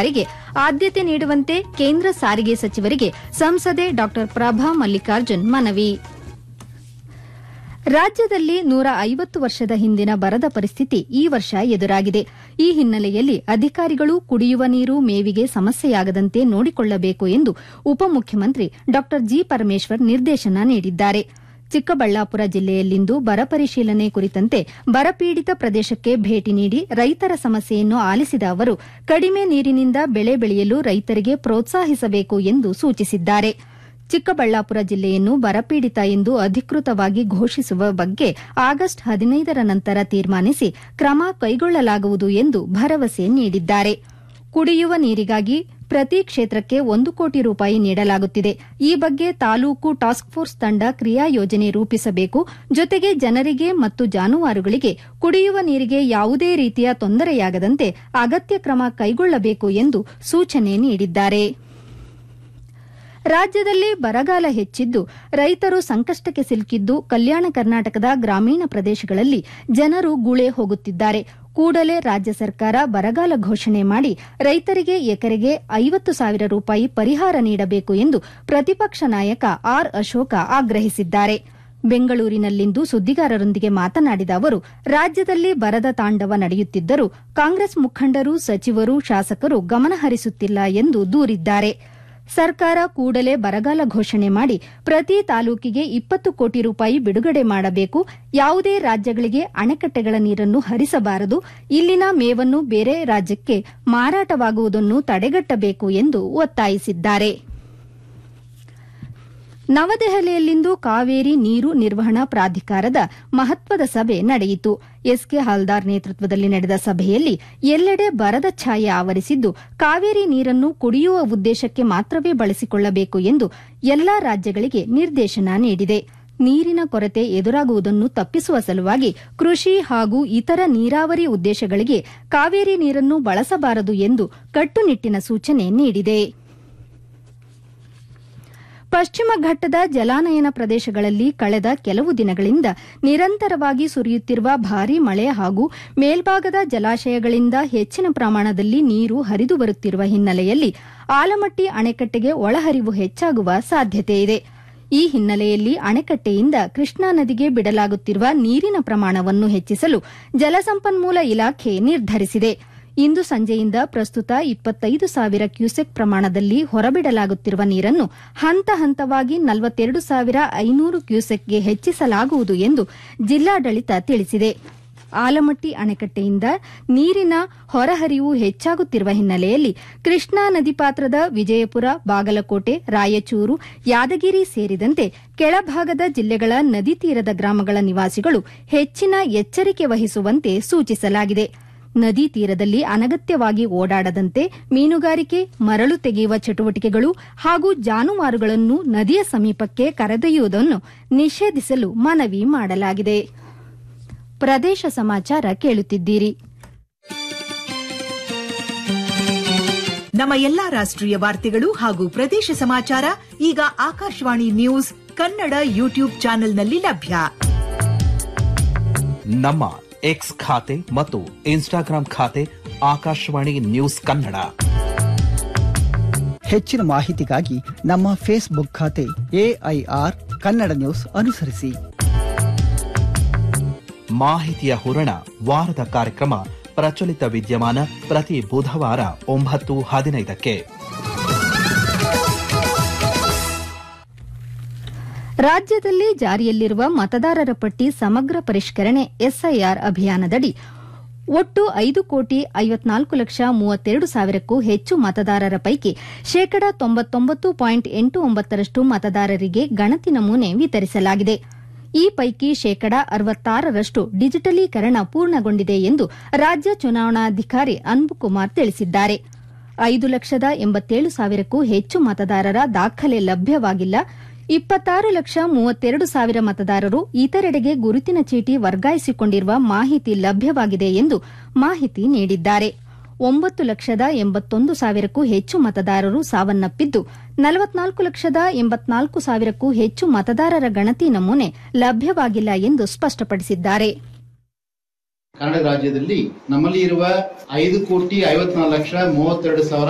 ಕಾಮಗಾರಿಗೆ ಆದ್ಯತೆ ನೀಡುವಂತೆ ಕೇಂದ್ರ ಸಾರಿಗೆ ಸಚಿವರಿಗೆ ಸಂಸದೆ ಡಾ ಪ್ರಭಾ ಮಲ್ಲಿಕಾರ್ಜುನ್ ಮನವಿ ರಾಜ್ಯದಲ್ಲಿ ನೂರ ಐವತ್ತು ವರ್ಷದ ಹಿಂದಿನ ಬರದ ಪರಿಸ್ಥಿತಿ ಈ ವರ್ಷ ಎದುರಾಗಿದೆ ಈ ಹಿನ್ನೆಲೆಯಲ್ಲಿ ಅಧಿಕಾರಿಗಳು ಕುಡಿಯುವ ನೀರು ಮೇವಿಗೆ ಸಮಸ್ಯೆಯಾಗದಂತೆ ನೋಡಿಕೊಳ್ಳಬೇಕು ಎಂದು ಉಪಮುಖ್ಯಮಂತ್ರಿ ಡಾ ಜಿ ಪರಮೇಶ್ವರ್ ನಿರ್ದೇಶನ ನೀಡಿದ್ದಾರೆ ಚಿಕ್ಕಬಳ್ಳಾಪುರ ಜಿಲ್ಲೆಯಲ್ಲಿಂದು ಬರ ಪರಿಶೀಲನೆ ಕುರಿತಂತೆ ಬರಪೀಡಿತ ಪ್ರದೇಶಕ್ಕೆ ಭೇಟಿ ನೀಡಿ ರೈತರ ಸಮಸ್ಯೆಯನ್ನು ಆಲಿಸಿದ ಅವರು ಕಡಿಮೆ ನೀರಿನಿಂದ ಬೆಳೆ ಬೆಳೆಯಲು ರೈತರಿಗೆ ಪ್ರೋತ್ಸಾಹಿಸಬೇಕು ಎಂದು ಸೂಚಿಸಿದ್ದಾರೆ ಚಿಕ್ಕಬಳ್ಳಾಪುರ ಜಿಲ್ಲೆಯನ್ನು ಬರಪೀಡಿತ ಎಂದು ಅಧಿಕೃತವಾಗಿ ಘೋಷಿಸುವ ಬಗ್ಗೆ ಆಗಸ್ಟ್ ಹದಿನೈದರ ನಂತರ ತೀರ್ಮಾನಿಸಿ ಕ್ರಮ ಕೈಗೊಳ್ಳಲಾಗುವುದು ಎಂದು ಭರವಸೆ ನೀಡಿದ್ದಾರೆ ಕುಡಿಯುವ ನೀರಿಗಾಗಿ ಪ್ರತಿ ಕ್ಷೇತ್ರಕ್ಕೆ ಒಂದು ಕೋಟಿ ರೂಪಾಯಿ ನೀಡಲಾಗುತ್ತಿದೆ ಈ ಬಗ್ಗೆ ತಾಲೂಕು ಟಾಸ್ಕ್ ಫೋರ್ಸ್ ತಂಡ ಕ್ರಿಯಾ ಯೋಜನೆ ರೂಪಿಸಬೇಕು ಜೊತೆಗೆ ಜನರಿಗೆ ಮತ್ತು ಜಾನುವಾರುಗಳಿಗೆ ಕುಡಿಯುವ ನೀರಿಗೆ ಯಾವುದೇ ರೀತಿಯ ತೊಂದರೆಯಾಗದಂತೆ ಅಗತ್ಯ ಕ್ರಮ ಕೈಗೊಳ್ಳಬೇಕು ಎಂದು ಸೂಚನೆ ನೀಡಿದ್ದಾರೆ ರಾಜ್ಯದಲ್ಲಿ ಬರಗಾಲ ಹೆಚ್ಚಿದ್ದು ರೈತರು ಸಂಕಷ್ಟಕ್ಕೆ ಸಿಲುಕಿದ್ದು ಕಲ್ಯಾಣ ಕರ್ನಾಟಕದ ಗ್ರಾಮೀಣ ಪ್ರದೇಶಗಳಲ್ಲಿ ಜನರು ಗುಳೆ ಹೋಗುತ್ತಿದ್ದಾರೆ ಕೂಡಲೇ ರಾಜ್ಯ ಸರ್ಕಾರ ಬರಗಾಲ ಘೋಷಣೆ ಮಾಡಿ ರೈತರಿಗೆ ಎಕರೆಗೆ ಐವತ್ತು ಸಾವಿರ ರೂಪಾಯಿ ಪರಿಹಾರ ನೀಡಬೇಕು ಎಂದು ಪ್ರತಿಪಕ್ಷ ನಾಯಕ ಆರ್ ಅಶೋಕ ಆಗ್ರಹಿಸಿದ್ದಾರೆ ಬೆಂಗಳೂರಿನಲ್ಲಿಂದು ಸುದ್ದಿಗಾರರೊಂದಿಗೆ ಮಾತನಾಡಿದ ಅವರು ರಾಜ್ಯದಲ್ಲಿ ಬರದ ತಾಂಡವ ನಡೆಯುತ್ತಿದ್ದರೂ ಕಾಂಗ್ರೆಸ್ ಮುಖಂಡರು ಸಚಿವರು ಶಾಸಕರು ಗಮನಹರಿಸುತ್ತಿಲ್ಲ ಎಂದು ದೂರಿದ್ದಾರೆ ಸರ್ಕಾರ ಕೂಡಲೇ ಬರಗಾಲ ಘೋಷಣೆ ಮಾಡಿ ಪ್ರತಿ ತಾಲೂಕಿಗೆ ಇಪ್ಪತ್ತು ಕೋಟಿ ರೂಪಾಯಿ ಬಿಡುಗಡೆ ಮಾಡಬೇಕು ಯಾವುದೇ ರಾಜ್ಯಗಳಿಗೆ ಅಣೆಕಟ್ಟೆಗಳ ನೀರನ್ನು ಹರಿಸಬಾರದು ಇಲ್ಲಿನ ಮೇವನ್ನು ಬೇರೆ ರಾಜ್ಯಕ್ಕೆ ಮಾರಾಟವಾಗುವುದನ್ನು ತಡೆಗಟ್ಟಬೇಕು ಎಂದು ಒತ್ತಾಯಿಸಿದ್ದಾರೆ ನವದೆಹಲಿಯಲ್ಲಿಂದು ಕಾವೇರಿ ನೀರು ನಿರ್ವಹಣಾ ಪ್ರಾಧಿಕಾರದ ಮಹತ್ವದ ಸಭೆ ನಡೆಯಿತು ಎಸ್ಕೆ ಹಾಲ್ದಾರ್ ನೇತೃತ್ವದಲ್ಲಿ ನಡೆದ ಸಭೆಯಲ್ಲಿ ಎಲ್ಲೆಡೆ ಬರದ ಛಾಯೆ ಆವರಿಸಿದ್ದು ಕಾವೇರಿ ನೀರನ್ನು ಕುಡಿಯುವ ಉದ್ದೇಶಕ್ಕೆ ಮಾತ್ರವೇ ಬಳಸಿಕೊಳ್ಳಬೇಕು ಎಂದು ಎಲ್ಲಾ ರಾಜ್ಯಗಳಿಗೆ ನಿರ್ದೇಶನ ನೀಡಿದೆ ನೀರಿನ ಕೊರತೆ ಎದುರಾಗುವುದನ್ನು ತಪ್ಪಿಸುವ ಸಲುವಾಗಿ ಕೃಷಿ ಹಾಗೂ ಇತರ ನೀರಾವರಿ ಉದ್ದೇಶಗಳಿಗೆ ಕಾವೇರಿ ನೀರನ್ನು ಬಳಸಬಾರದು ಎಂದು ಕಟ್ಟುನಿಟ್ಟಿನ ಸೂಚನೆ ನೀಡಿದೆ ಪಶ್ಚಿಮ ಘಟ್ಟದ ಜಲಾನಯನ ಪ್ರದೇಶಗಳಲ್ಲಿ ಕಳೆದ ಕೆಲವು ದಿನಗಳಿಂದ ನಿರಂತರವಾಗಿ ಸುರಿಯುತ್ತಿರುವ ಭಾರೀ ಮಳೆ ಹಾಗೂ ಮೇಲ್ಭಾಗದ ಜಲಾಶಯಗಳಿಂದ ಹೆಚ್ಚಿನ ಪ್ರಮಾಣದಲ್ಲಿ ನೀರು ಹರಿದು ಬರುತ್ತಿರುವ ಹಿನ್ನೆಲೆಯಲ್ಲಿ ಆಲಮಟ್ಟಿ ಅಣೆಕಟ್ಟೆಗೆ ಒಳಹರಿವು ಹೆಚ್ಚಾಗುವ ಸಾಧ್ಯತೆಯಿದೆ ಈ ಹಿನ್ನೆಲೆಯಲ್ಲಿ ಅಣೆಕಟ್ಟೆಯಿಂದ ಕೃಷ್ಣಾ ನದಿಗೆ ಬಿಡಲಾಗುತ್ತಿರುವ ನೀರಿನ ಪ್ರಮಾಣವನ್ನು ಹೆಚ್ಚಿಸಲು ಜಲಸಂಪನ್ಮೂಲ ಇಲಾಖೆ ನಿರ್ಧರಿಸಿದೆ ಇಂದು ಸಂಜೆಯಿಂದ ಪ್ರಸ್ತುತ ಇಪ್ಪತ್ತೈದು ಸಾವಿರ ಕ್ಯೂಸೆಕ್ ಪ್ರಮಾಣದಲ್ಲಿ ಹೊರಬಿಡಲಾಗುತ್ತಿರುವ ನೀರನ್ನು ಹಂತ ಹಂತವಾಗಿ ನಲವತ್ತೆರಡು ಸಾವಿರ ಐನೂರು ಕ್ಯೂಸೆಕ್ಗೆ ಹೆಚ್ಚಿಸಲಾಗುವುದು ಎಂದು ಜಿಲ್ಲಾಡಳಿತ ತಿಳಿಸಿದೆ ಆಲಮಟ್ಟಿ ಅಣೆಕಟ್ಟೆಯಿಂದ ನೀರಿನ ಹೊರಹರಿವು ಹೆಚ್ಚಾಗುತ್ತಿರುವ ಹಿನ್ನೆಲೆಯಲ್ಲಿ ಕೃಷ್ಣಾ ನದಿ ಪಾತ್ರದ ವಿಜಯಪುರ ಬಾಗಲಕೋಟೆ ರಾಯಚೂರು ಯಾದಗಿರಿ ಸೇರಿದಂತೆ ಕೆಳಭಾಗದ ಜಿಲ್ಲೆಗಳ ನದಿ ತೀರದ ಗ್ರಾಮಗಳ ನಿವಾಸಿಗಳು ಹೆಚ್ಚಿನ ಎಚ್ಚರಿಕೆ ವಹಿಸುವಂತೆ ಸೂಚಿಸಲಾಗಿದೆ ನದಿ ತೀರದಲ್ಲಿ ಅನಗತ್ಯವಾಗಿ ಓಡಾಡದಂತೆ ಮೀನುಗಾರಿಕೆ ಮರಳು ತೆಗೆಯುವ ಚಟುವಟಿಕೆಗಳು ಹಾಗೂ ಜಾನುವಾರುಗಳನ್ನು ನದಿಯ ಸಮೀಪಕ್ಕೆ ಕರೆದೊಯ್ಯುವುದನ್ನು ನಿಷೇಧಿಸಲು ಮನವಿ ಮಾಡಲಾಗಿದೆ ಪ್ರದೇಶ ಸಮಾಚಾರ ಕೇಳುತ್ತಿದ್ದೀರಿ ನಮ್ಮ ಎಲ್ಲಾ ರಾಷ್ಟ್ರೀಯ ವಾರ್ತೆಗಳು ಹಾಗೂ ಪ್ರದೇಶ ಸಮಾಚಾರ ಈಗ ಆಕಾಶವಾಣಿ ನ್ಯೂಸ್ ಕನ್ನಡ ಯೂಟ್ಯೂಬ್ ಚಾನೆಲ್ನಲ್ಲಿ ಲಭ್ಯ ನಮ್ಮ ಎಕ್ಸ್ ಖಾತೆ ಮತ್ತು ಇನ್ಸ್ಟಾಗ್ರಾಂ ಖಾತೆ ಆಕಾಶವಾಣಿ ನ್ಯೂಸ್ ಕನ್ನಡ ಹೆಚ್ಚಿನ ಮಾಹಿತಿಗಾಗಿ ನಮ್ಮ ಫೇಸ್ಬುಕ್ ಖಾತೆ ಎಐಆರ್ ಕನ್ನಡ ನ್ಯೂಸ್ ಅನುಸರಿಸಿ ಮಾಹಿತಿಯ ಹೂರಣ ವಾರದ ಕಾರ್ಯಕ್ರಮ ಪ್ರಚಲಿತ ವಿದ್ಯಮಾನ ಪ್ರತಿ ಬುಧವಾರ ಒಂಬತ್ತು ಹದಿನೈದಕ್ಕೆ ರಾಜ್ಯದಲ್ಲಿ ಜಾರಿಯಲ್ಲಿರುವ ಮತದಾರರ ಪಟ್ಟಿ ಸಮಗ್ರ ಪರಿಷ್ಕರಣೆ ಎಸ್ಐಆರ್ ಅಭಿಯಾನದಡಿ ಒಟ್ಟು ಐದು ಕೋಟಿ ಐವತ್ನಾಲ್ಕು ಲಕ್ಷ ಮೂವತ್ತೆರಡು ಸಾವಿರಕ್ಕೂ ಹೆಚ್ಚು ಮತದಾರರ ಪೈಕಿ ಶೇಕಡ ತೊಂಬತ್ತೊಂಬತ್ತು ಪಾಯಿಂಟ್ ಎಂಟು ಒಂಬತ್ತರಷ್ಟು ಮತದಾರರಿಗೆ ಗಣತಿ ನಮೂನೆ ವಿತರಿಸಲಾಗಿದೆ ಈ ಪೈಕಿ ಶೇಕಡ ಅರವತ್ತಾರರಷ್ಟು ಡಿಜಿಟಲೀಕರಣ ಪೂರ್ಣಗೊಂಡಿದೆ ಎಂದು ರಾಜ್ಯ ಚುನಾವಣಾಧಿಕಾರಿ ಅನ್ಬುಕುಮಾರ್ ತಿಳಿಸಿದ್ದಾರೆ ಐದು ಲಕ್ಷದ ಎಂಬತ್ತೇಳು ಸಾವಿರಕ್ಕೂ ಹೆಚ್ಚು ಮತದಾರರ ದಾಖಲೆ ಲಭ್ಯವಾಗಿಲ್ಲ ಇಪ್ಪತ್ತಾರು ಲಕ್ಷ ಮೂವತ್ತೆರಡು ಸಾವಿರ ಮತದಾರರು ಇತರೆಡೆಗೆ ಗುರುತಿನ ಚೀಟಿ ವರ್ಗಾಯಿಸಿಕೊಂಡಿರುವ ಮಾಹಿತಿ ಲಭ್ಯವಾಗಿದೆ ಎಂದು ಮಾಹಿತಿ ನೀಡಿದ್ದಾರೆ ಒಂಬತ್ತು ಲಕ್ಷದ ಎಂಬತ್ತೊಂದು ಸಾವಿರಕ್ಕೂ ಹೆಚ್ಚು ಮತದಾರರು ಸಾವನ್ನಪ್ಪಿದ್ದು ನಲವತ್ನಾಲ್ಕು ಲಕ್ಷದ ಎಂಬತ್ನಾಲ್ಕು ಸಾವಿರಕ್ಕೂ ಹೆಚ್ಚು ಮತದಾರರ ಗಣತಿ ನಮೂನೆ ಲಭ್ಯವಾಗಿಲ್ಲ ಎಂದು ಸ್ಪಷ್ಟಪಡಿಸಿದ್ದಾರೆ ಕರ್ನಾಟಕ ರಾಜ್ಯದಲ್ಲಿ ನಮ್ಮಲ್ಲಿ ಇರುವ ಐದು ಕೋಟಿ ಐವತ್ನಾಲ್ಕು ಲಕ್ಷ ಮೂವತ್ತೆರಡು ಸಾವಿರ